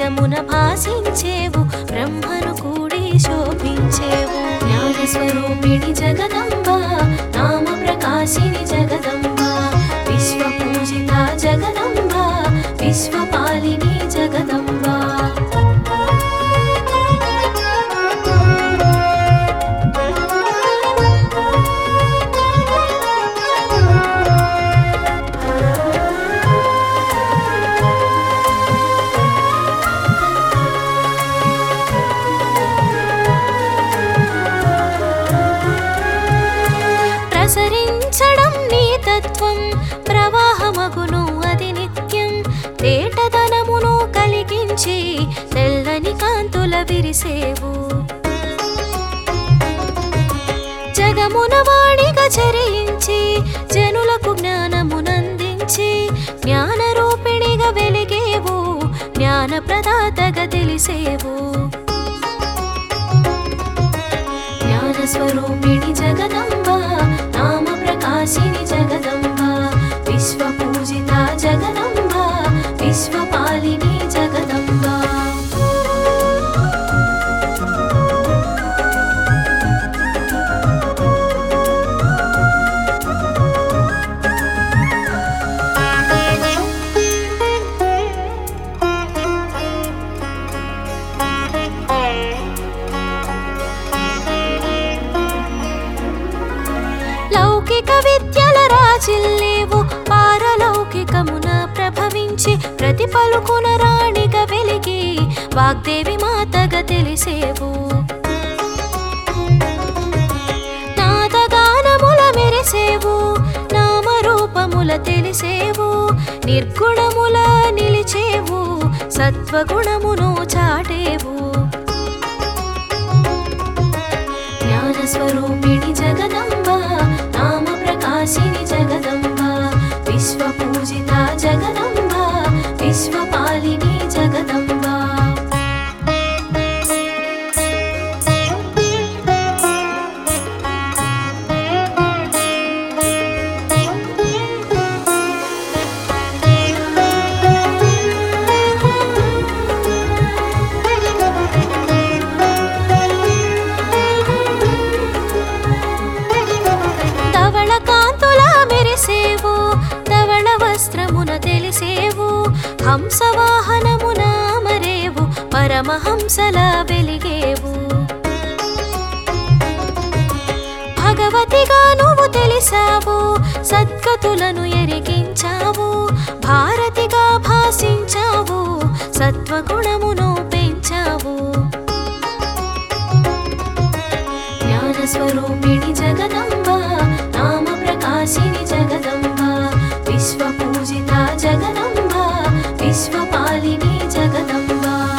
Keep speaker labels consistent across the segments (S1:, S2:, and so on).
S1: వేదమున భాసించేవు బ్రహ్మను కూడి శోభించేవు జ్ఞాన స్వరూపిణి జగదంబ నామ ప్రకాశిని జగదంబ విశ్వ పూజిత జగదంబ విశ్వపాలిని జగదంబ ప్రసరించడం నీ తత్వం ప్రవాహమగును అది నిత్యం తేటదనమును కలిగించి తెల్లని కాంతుల విరిసేవు జగమున వాణిగా చరించి జనులకు జ్ఞానమునందించి జ్ఞాన రూపిణిగా వెలిగేవు జ్ఞాన ప్రదాతగా తెలిసేవు జ్ఞాన స్వరూపిణి జగదంబ నామ ప్రకాశిని జగదంబ విశ్వ పూజిత జగదంబ విశ్వపాలిని జగదంబ లౌకిక విద్యల రాజిల్లేవు పారలౌకికమున ప్రభవించి ప్రతి పలుకున రాణిగా వెలిగి వాగ్దేవి మాతగా తెలిసేవు నాదగానముల మెరిసేవు నామరూపముల తెలిసేవు నిర్గుణముల నిలిచేవు సత్వగుణమును చాటేవు జ్ఞాన స్వరూపిణి జగదంబ నామ ప్రకాశిని జగదంబ విశ్వ పూజిత జగదంబ విశ్వపాలిని జగదంబ ధవళ కాంతుల మెరిసేవు ధవళ వస్త్రమున తెలిసేవు హంసవాహనమున మరేవు పరమహంసల వెలిగేవు భగవతిగా నువ్వు తెలిసావు సద్గతులను ఎరిగించావు భారతిగా భాషించావు సత్వగుణమును పెంచావు జ్ఞాన స్వరూపిణి జగదంబ నామ ప్రకాశిని జగదంబ విశ్వ పూజిత జగదంబ విశ్వపాలిని జగదంబ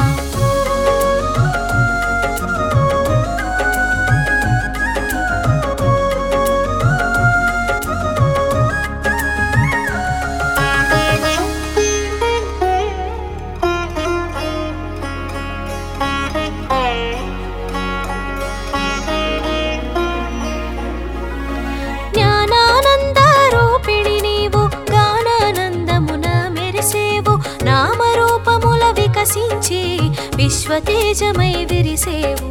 S1: జ్ఞానానంద రూపిణి నీవు గానానందమున మెరిసేవు నామరూపముల వికసించి విశ్వతేజమై విరిసేవు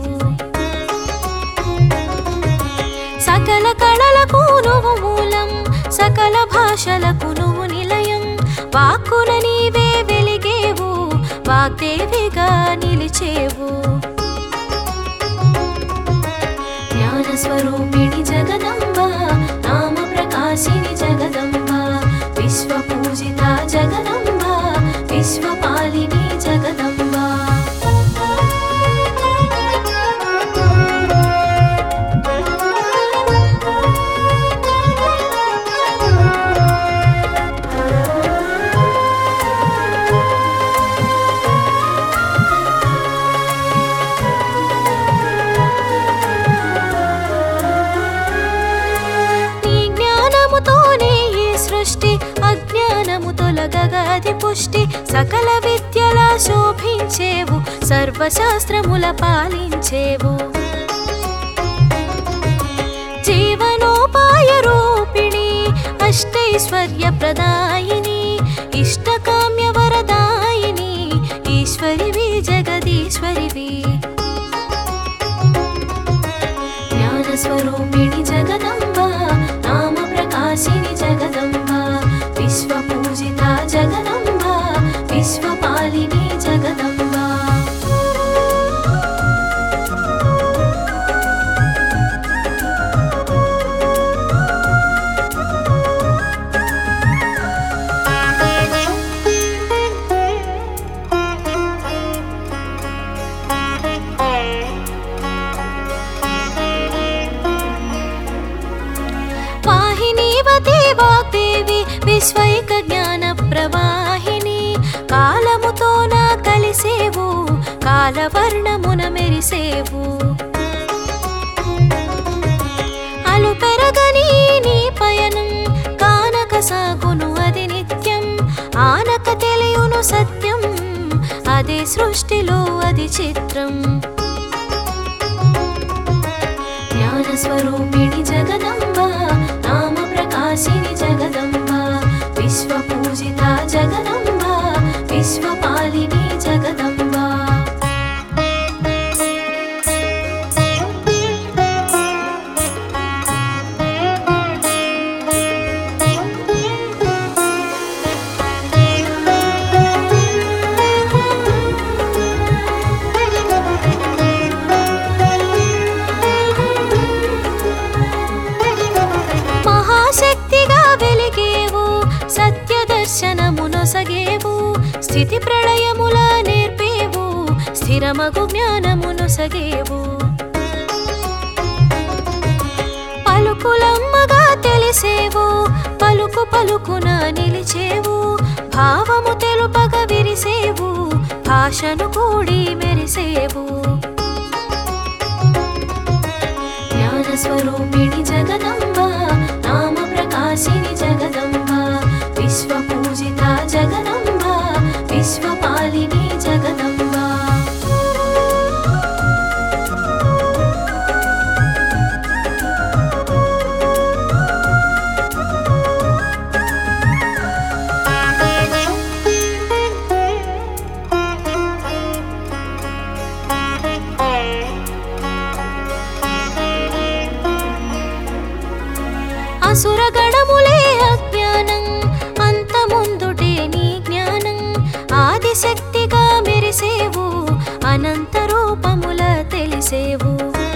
S1: సకల కళలకు నువ్వు మూలం సకల భాషలకు నువ్వు నిలయం వాక్కున నీవే వెలిగేవు వాగ్దేవిగా నిలిచేవు జ్ఞాన స్వరూపిణి జగదంబ నామ ప్రకాశిని జగదంబ విశ్వ పూజిత జగదంబ విశ్వపాలిని జగదంబ నీ జ్ఞానముతోనే ఈ సృష్టి అజ్ఞానము తొలగగది పుష్టి సకల విద్యల శోభించేవు సర్వశాస్త్రముల పాలించేవు జీవనోపాయ రూపిణి అష్టైశ్వర్య ప్రదాయిని ఇష్టకామ్య వరదాయిని ఈశ్వరివి జ్ఞానముతో నా కలిసేవు కాలవర్ణమున మెరిసేవు అలు పెరగని నీ పయనం కానక సాగును అది నిత్యం ఆనక తెలియును సత్యం అదే సృష్టిలో అది చిత్రం జ్ఞాన స్వరూపిణి జగదంబ నామ ప్రకాశిని జగదంబ విశ్వ పూజిత జగదంబ విశ్వపాలిని జగదంబ మహాశక్తిగా వెలిగేవు సత్య దర్శనమునొసగేవు స్థితి ప్రళయముల నేర్పేవు స్థిరమగు జ్ఞానమునొసగేవు పలుకులమ్మగా తెలిసేవు పలుకు పలుకున నిలిచేవు భావము తెలుపగా విరిసేవు భాషను కూడి మెరిసేవు జ్ఞాన స్వరూపిణి జగదంబ నామ ప్రకాశిని జగదంబ విశ్వ పూజిత జగదంబ విశ్వపాలిని జగదంబ అసురగణములే అజ్ఞానం అంత ముందుటే నీ జ్ఞానం ఆదిశక్తిగా మెరిసేవు అనంత రూపముల తెలిసేవు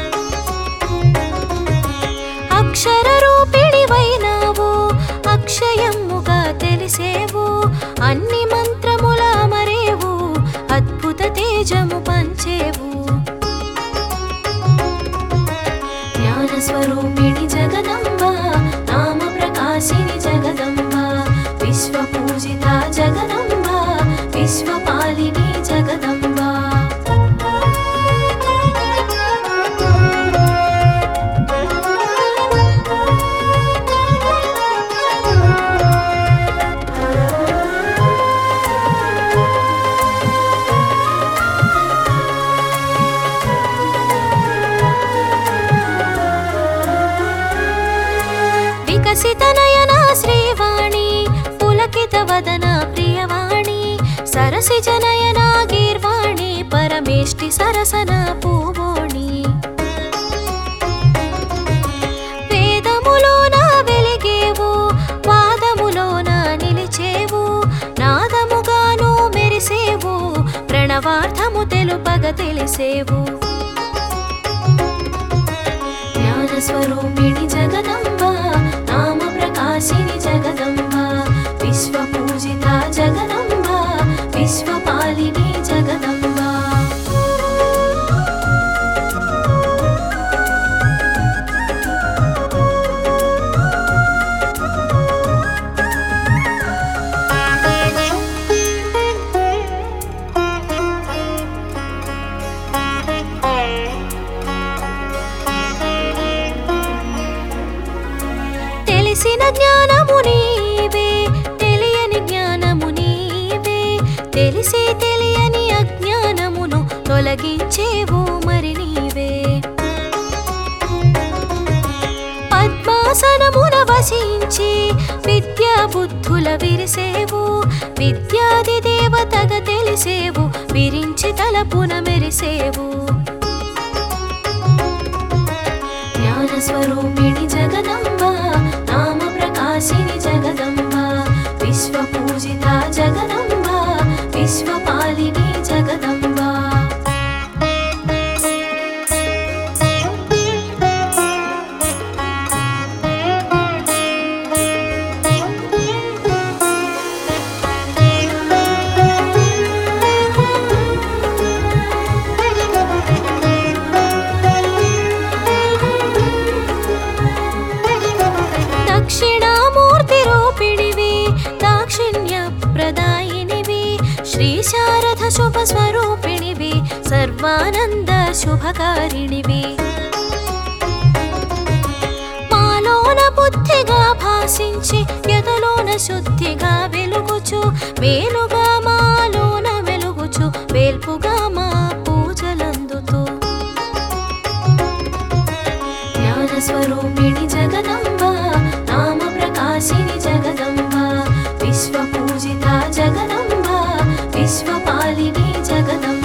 S1: అక్షర రూపిణివైనావు అక్షయముగా తెలిసేవు అన్ని మంత్రముల మరేవు అద్భుత తేజము పంచేవు జ్ఞాన స్వరూపిణి జగదంబ నామ ప్రకాశిని జగదంబ విశ్వ పూజిత జగదంబ విశ్వపాలిని జగదంబ వికసిత నయన శ్రీవాణి పులకిత వదన ప్రియవాణి సరసిజ నయన గీర్వాణి పరమేష్టి సరసన పూవోణి వేదములోన వెలిగేవు వాదములోన నిలిచేవు నాదముగాను మెరిసేవు ప్రణవార్థము తెలుపగ తెలిసేవు జ్ఞాన స్వరూపిణి జగదంబ నామ ప్రకాశిని జగదంబ విశ్వ పూజిత జగదంబ విశ్వపాలిని జగదంబ తెలిసిన జ్ఞానము నీవే తెలియని జ్ఞానము నీవే తెలిసి తెలియని అజ్ఞానమును తొలగించేవు మరి నీవే పద్మాసనమున వసించి విద్యా బుద్ధుల విరిసేవు విద్యాది దేవతగా తెలిసేవు విరించి తలపున మెరిసేవు జ్ఞాన స్వరూపిణి జగదంబ నామ ప్రకాశిని జగదంబ విశ్వ పూజిత జగదంబ విశ్వపాలిని జగదంబ దక్షిణామూర్తి రూపిణివి దాక్షిణ్య ప్రదాయిని శ్రీ శారద శుభ స్వరూపిణివి సర్వానంద శుభకారిణివి మాలోన బుద్ధిగా భాషించి ఎదలోన శుద్ధిగా వెలుగుచు మేలుగా మాలోన వెలుగుచు వేల్పుగా మా పూజలందుతూ జ్ఞాన స్వరూపిణి జగదంబ నామ ప్రకాశిని జగదంబ విశ్వ పూజిత జగదంబ విశ్వపాలిని జగదంబ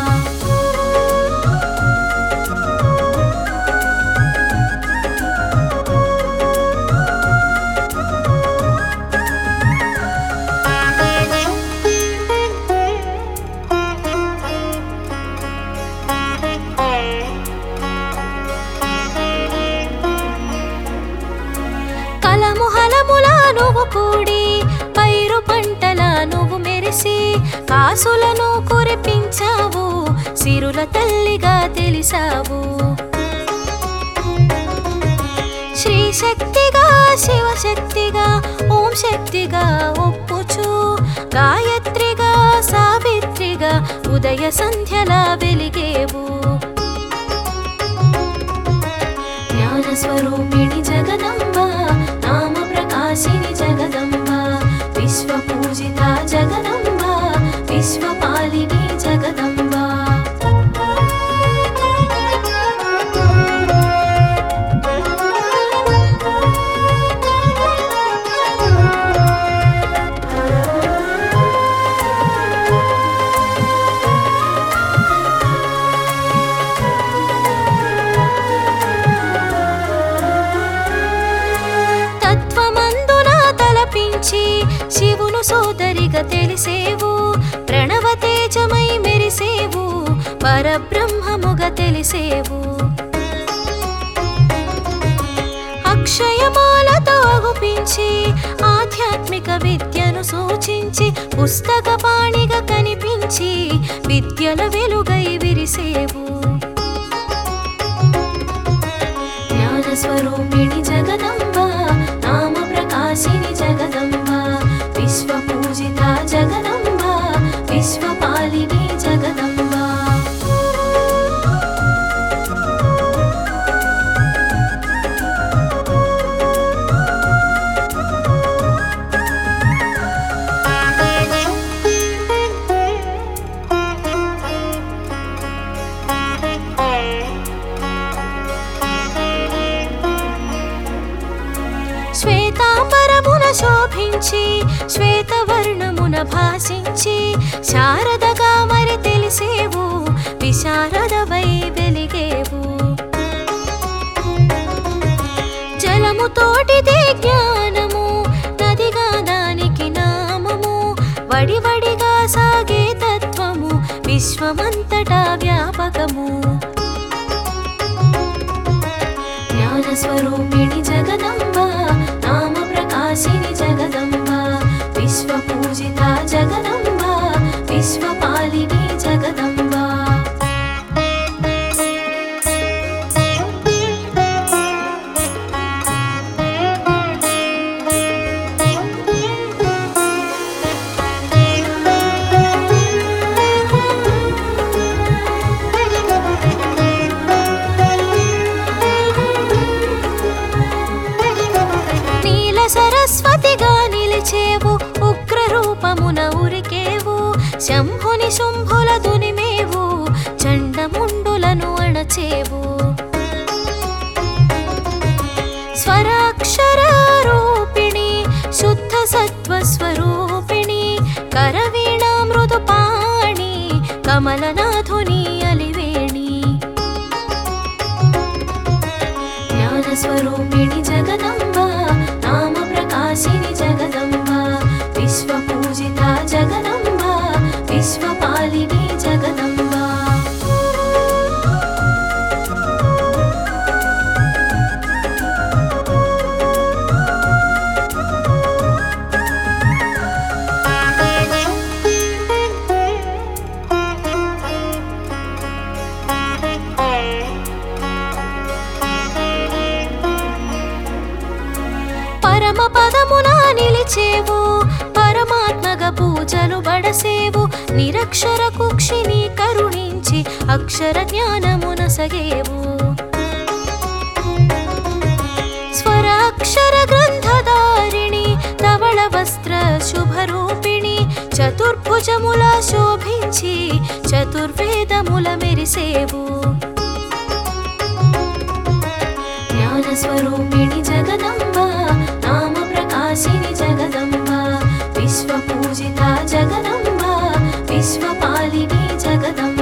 S1: కలము హలముల నువ్వు కూడి పైరు పంటల నువ్వు మెరిసి కాసులను కురిపించావు సిరుల తల్లిగా తెలిసావు శ్రీ శక్తిగా శివశక్తిగా ఓం శక్తిగా ఒప్పుచు గాయత్రిగా సావిత్రిగా ఉదయ సంధ్యల వెలిగేవు జ్ఞాన స్వరూపిణి జగదంబ నామ ప్రకాశిని జగదంబ విశ్వ పూజిత జగదంబ విశ్వపాలిని జగదంబ తత్వమందున తలపించి శివును సోదరిగా తెలిసేవు ప్రణవ తేజమై మెరిసేవు పరబ్రహ్మముగా తెలిసేవు అక్షయమాలతో అగుపించి ఆధ్యాత్మిక విద్యను సూచించి పుస్తక పాణిగా కనిపించి విద్యల వెలుగై విరిసేవు జ్ఞాన స్వరూపిణి జగదంబ నామ ప్రకాశిని జగదంబ విశ్వ పూజిత జగదంబ విశ్వపాలిని జగదంబ శ్వేతాంబరమున శోభించి శ్వేతవర్ణమున భాసించి శారదగా మరి తెలిసేవు విశారదవై వెలిగేవు జలము తోటిదే జ్ఞానము నదిగా దానికి నామము వడివడిగా సాగే తత్వము విశ్వమంతటా వ్యాపకము జ్ఞాన స్వరూపిణి జగదంబ నామ ప్రకాశిని జగదంబ విశ్వ పూజిత జగదంబ విశ్వపాలిని జగదంబ నీల సరస్వతిగా నిలిచేవు ఉగ్ర రూపమున ఉరికేవు శంభుని శుంభుల దునిమేవు చండముండులను అణచేవు స్వరాక్షర రూపిణి శుద్ధ సత్వ స్వరూపిణి కరవీణా మృదు పాణి కమలనాథుని అలివేణి జ్ఞాన స్వరూపిణి జగదంబ నామ ప్రకాశిని జగదంబ విశ్వ పూజిత జగదంబ విశ్వపాలిని జగదంబ పరమ పదమున నిలిచేవు పరమాత్మగా పూజలు బడసేవు నిరక్షర కుక్షిని కరుణించి అక్షర జ్ఞానమునసగేవు స్వరాక్షర గ్రంథధారిణి ధవళ వస్త్ర శుభరూపిణి చతుర్భుజముల శోభించి చతుర్వేదముల మెరిసేవు జ్ఞాన స్వరూపిణి జగదంబ నామ ప్రకాశిని జగదంబ విశ్వ పూజిత జగదంబ విశ్వపాలిని జగదంబ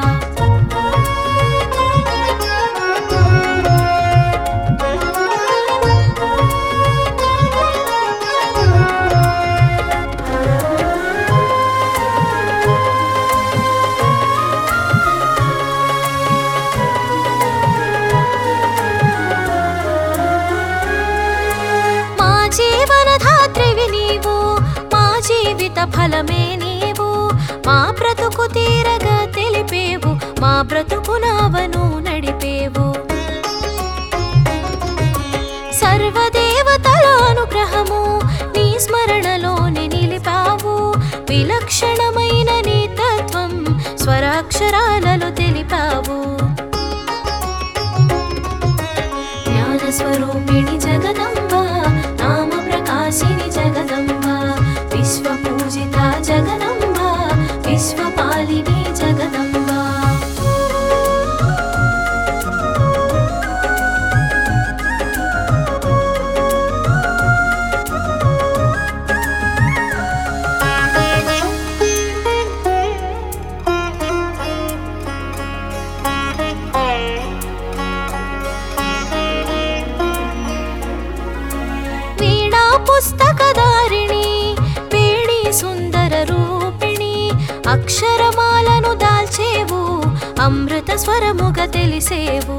S1: మా జీవన ధాత్రివి నీవు మా జీవిత ఫలమే నీవు మా బ్రతుకు తీరగా తెలిపేవు మా బ్రతుకు నావను నడిపేవు సర్వదేవతల అనుగ్రహము నీ స్మరణలోనే నిలిపావు విలక్షణమైన నీ తత్వం స్వరాక్షరాలలో తెలిపావు జ్ఞాన స్వరూపిణి జగదంబ నామ ప్రకాశిని జగదంబ విశ్వ పూజిత జగదంబ విశ్వపాలిని జగదంబ వీణా పుస్తకధారిణి వేణి సుందర రూపిణి అక్షరమాలను దాల్చేవు అమృత స్వరముగా తెలిసేవు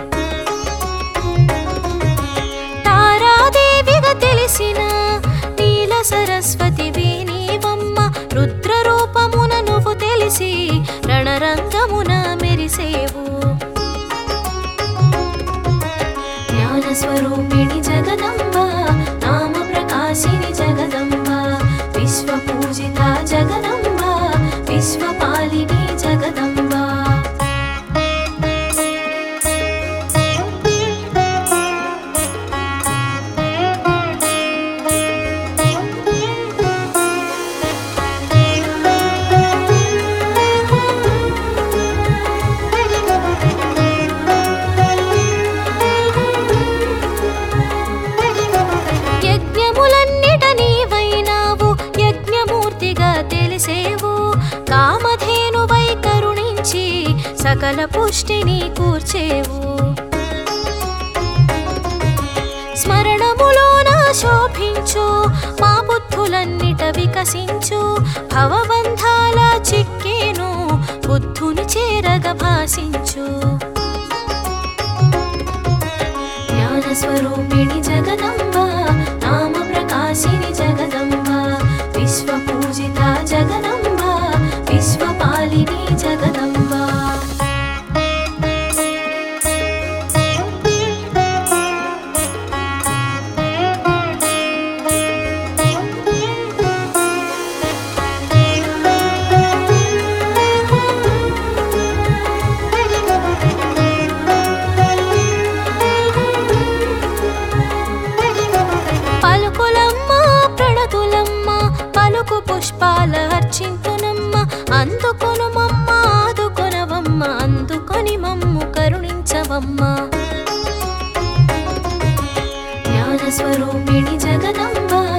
S1: తారాదేవిగా తెలిసిన నీల సరస్వతి నీవమ్మ రుద్ర రూపమున నువ్వు తెలిసి రణరంగమున మెరిసేవు జ్ఞాన స్వరూపిణి జగదంబ నామ ప్రకాశిని జగదంబ విశ్వ పూజిత జగదంబ విశ్వపాలిని జగదంబ యజ్ఞములన్నిట నీవైనావు యజ్ఞమూర్తిగా తెలిసేవు కామధేనువై కరుణించి సకల పుష్టిని కూర్చేవు స్మరణములోన శోభించు మా బుద్ధులన్నిట వికసించు భవబంధాల చిక్కేను బుద్ధుని చేరగ భాసించు జ్ఞాన స్వరూపిణి జగదంబ నామ ప్రకాశిని జగదంబ విశ్వ పూజిత జగదంబ విశ్వపాలిని జగదంబ పలుకులమ్మ ప్రణతులమ్మ పలుకు పుష్పాల అర్చింతునమ్మ అందుకొను మమ్మ ఆదుకొనవమ్మ అందుకొని మమ్ము కరుణించవమ్మ జ్ఞాన స్వరూపిణి జగదంబ